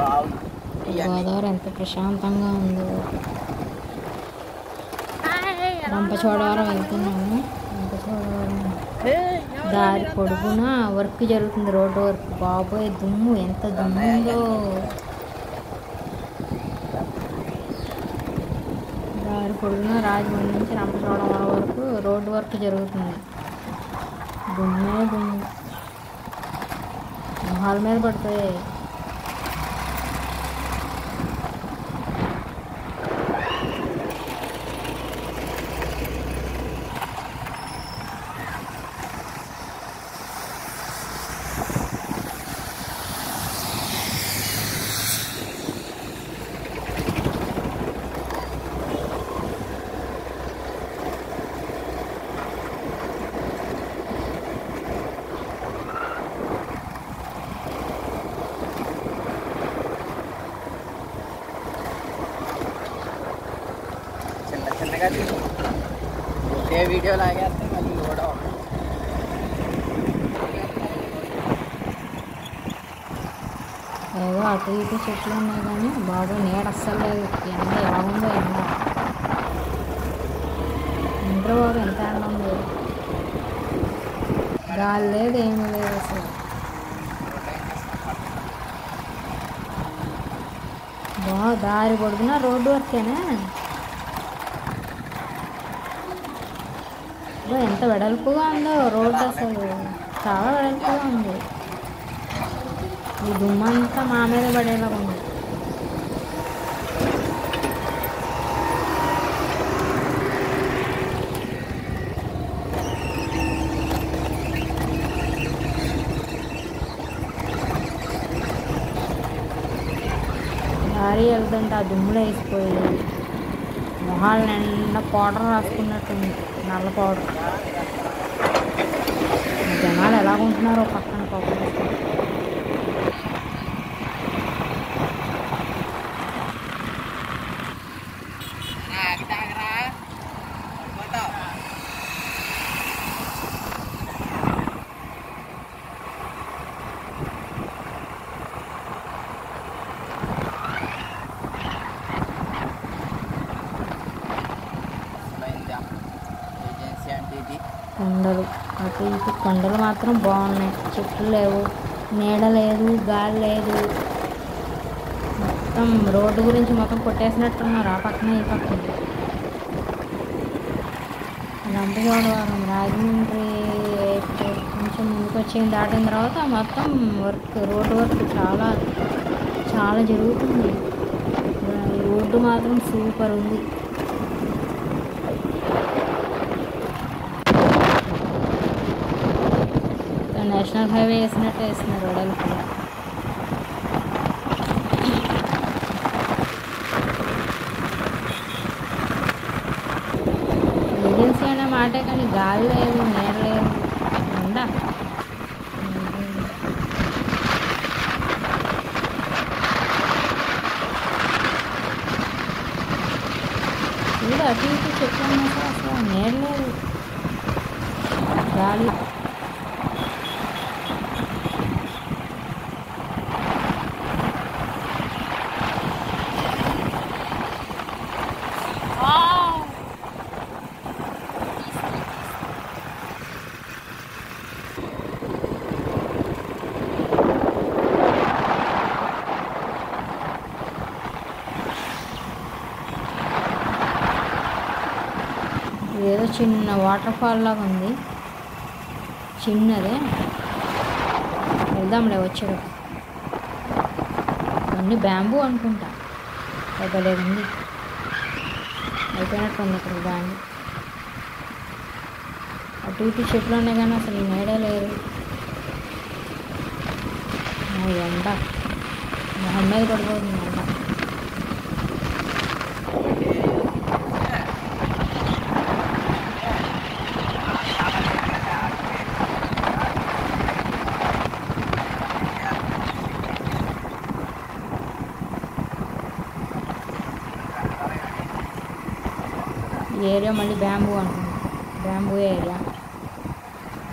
బాగుంది ఇవన్నీ గోదావరి ఎంత ప్రశాంతంగా ఉందో రంపచోడవరం వెళ్తున్నాము రంపచోడవరం దారి పొడుగున వర్క్ జరుగుతుంది రోడ్డు వర్క్ బాబోయ్ దుమ్ము ఎంత దుమ్ము ఉందో దారి పొడుగున రాజమండ్రి నుంచి రంపచోడవరం వరకు రోడ్డు వర్క్ జరుగుతుంది దుమ్మే దుమ్ము మొహాల మీద పడతాయి చిన్న చిన్నగా తీసి ఒకే వీడియో లాగేస్తే మళ్ళీ కూడా ఏదో అటు ఇటు చెట్లు ఉన్నాయి కానీ బాబు నీడ అస్సలు లేదు ఎండ ఎలా ఉందో ఎండ ఇంట్లో బాబు ఎంత ఎండ ఉంది గాలి లేదు ఏమీ లేదు అసలు బా దారి పొడుగునా రోడ్డు వర్కేనా బా, ఎంత వెడల్పుగా ఉందో రోడ్డు అసలు చాలా వెడల్పుగా ఉంది ఈ దుమ్మంతా మా మీద పడేలాగా ఉంది దారి వెళ్తుంటే ఆ దుమ్ములో వేసిపోయి మొహాలు నిండా పౌడర్ రాసుకున్నట్టుంది నల్ల పౌడర్ జనాలు ఎలాగుంటున్నారో పక్కన పాపం ఏజెన్సీ అంటే ఇది కొండలు అటు ఇటు కొండలు మాత్రం బాగున్నాయి చెట్లు లేవు నీడ లేదు గాలి లేదు మొత్తం రోడ్డు గురించి మొత్తం కొట్టేసినట్టున్నారు ఆ పక్కన ఈ పక్కన రంపచోడవరం రాజమండ్రి ఎయిర్పోర్ట్ కొంచెం ముందుకు వచ్చి దాటిన తర్వాత మొత్తం వర్క్ రోడ్డు వర్క్ చాలా చాలా జరుగుతుంది ఈ రోడ్డు మాత్రం సూపర్ ఉంది నేషనల్ హైవే వేసినట్టు వేస్తున్నారు రోడ్లు కూడా ఏజెన్సీ అనే మాటే కానీ గాలి లేదు నీడ లేదు ఎండ చూడు అటు ఇటు చెట్లు ఉన్నా కూడా అసలు నీడ లేదు గాలి ఏదో చిన్న వాటర్ ఫాల్ లాగా ఉంది చిన్నదే వెళ్దాంలే వచ్చాడు అన్నీ బ్యాంబూ అనుకుంటా పెద్దలే ఉంది అయిపోయినట్టు ఉంది ఇక్కడ బ్యాంబూ అటు ఇటు చెట్లు ఉన్నాయి కానీ అసలు ఈ నీడే లేదు ఆ ఎండ మొహం మీద పడిపోతుంది ఎండ ఈ ఏరియా మళ్ళీ బ్యాంబూ అంటుంది బ్యాంబూ ఏరియా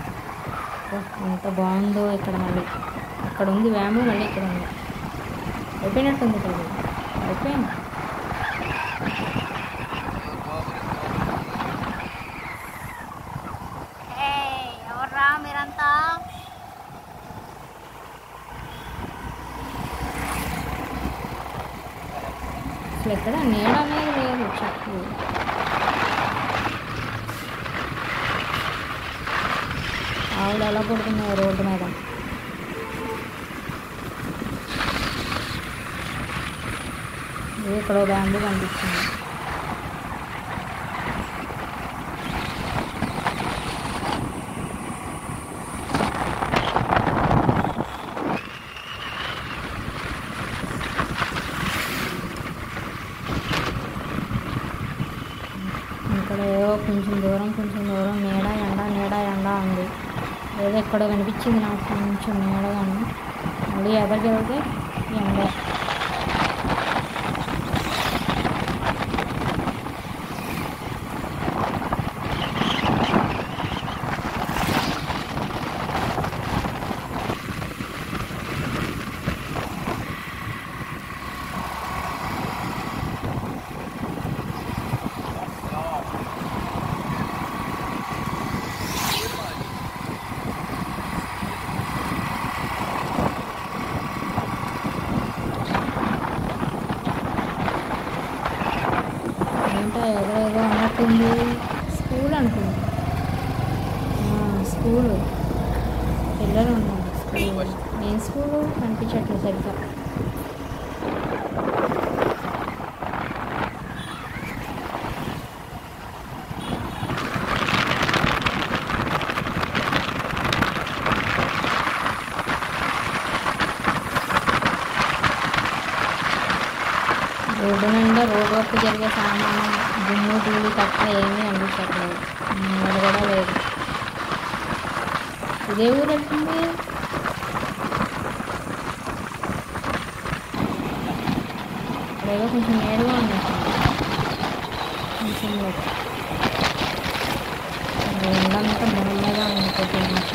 ఓ, ఎంత బాగుందో ఇక్కడ మళ్ళీ అక్కడ ఉంది బ్యాంబూ మళ్ళీ ఇక్కడ ఉంది అయిపోయినట్టుంది కదా అయిపోయింది ఎవర్రా మీరంతా అసలు ఎక్కడ నీడ అనేది లేదు చెట్లు ఆవులు ఎలా పడుతున్నాయి రోడ్డు మీద ఇది ఇక్కడ ఓ బ్యాంబు కనిపిస్తుంది ఇక్కడ ఏదో కొంచెం దూరం కొంచెం దూరం నీడ ఎండ నీడ ఎండ ఉంది ఏదో ఎక్కడో కనిపించింది నాకు కొంచెం నీడగాను మళ్ళీ ఎదరికి వెళ్తే ఎండ ఏంటో ఏదో ఏదో అన్నట్టుంది స్కూల్ అనుకుంటా ఆ, స్కూలు పిల్లలు ఉన్నారు స్కూల్ ఏం స్కూలు కనిపించట్లేదు సరిగ్గా రోడ్డు నిండా రోడ్ వర్క్ జరిగే సామాను దుమ్ము ధూళి తప్ప ఏమీ అనిపించట్లేదు నీడ కూడా లేదు ఇదే ఊరు వెళ్తుంది ఇక్కడేదో కొంచెం నేడుగా ఉన్నట్టుంది కొంచెం లేదు ఎండంతా బొమ్మగా ఉంది కొద్దిగా నుంచి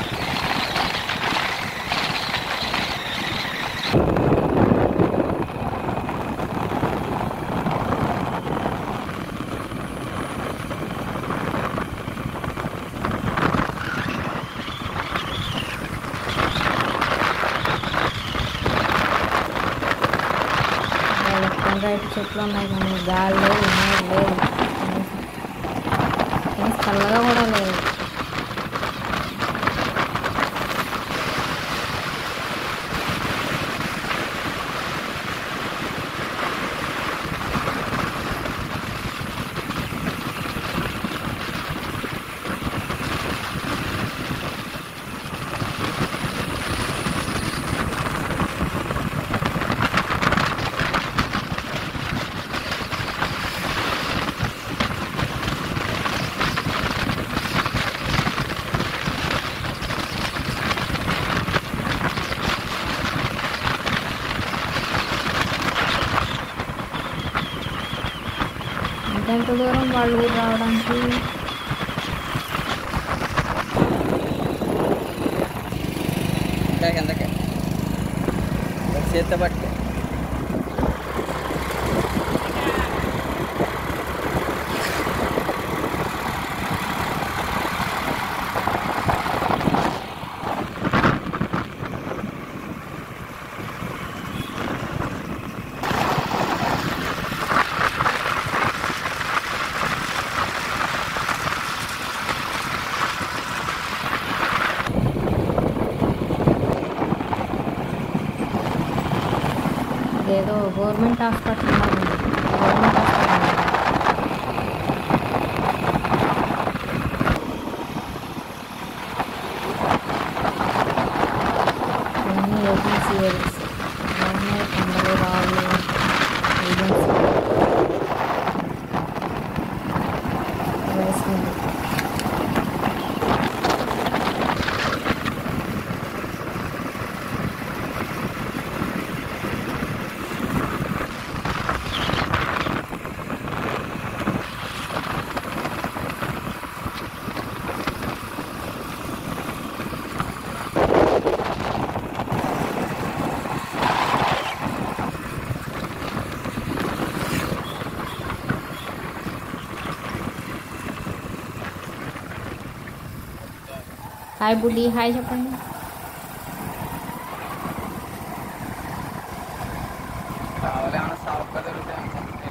లెఫ్ట్ అండ్ రైట్ చెట్లు ఉన్నాయి కానీ గాలి లేదు నీరు లేదు ఏం చల్లగా కూడా లేదు ఇంకెంత దూరం వాళ్ళు ఊరు రావడానికి ఇంకా కిందకి ఒక చేత్తో పట్టుకో ఇదేదో గవర్నమెంట్ హాస్పిటల్ లాగా ఉంది గవర్నమెంట్ హాస్పిటల్ ఇవన్నీ ఏజెన్సీ ఏరియాస్ ఇవన్నీ కొండలు రాళ్ళు ఏజెన్సీ రైస్ మిల్ హాయ్ బుడ్డి హాయ్ చెప్పండి కావాలి ఏమైనా సాఫ్ట్గా దొరుకుతాయి అనుకుంటే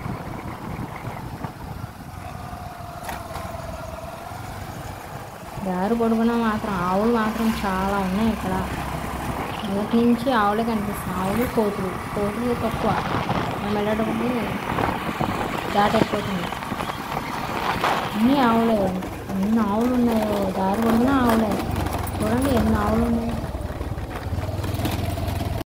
దారి పొడుగునా మాత్రం ఆవులు మాత్రం చాలా ఉన్నాయి ఇక్కడ మొదటి నుంచి ఆవులే కనిపిస్తాయి ఆవులు కోతులు కోతులు తక్కువ మేము వెళ్ళేటప్పుడు దాటైపోతుంది అన్నీ ఆవులే ఎన్ని ఆవులు ఉన్నాయో దారి పొడుగునా ఆవులే చూడండి ఎన్ని ఆవులు ఉన్నాయి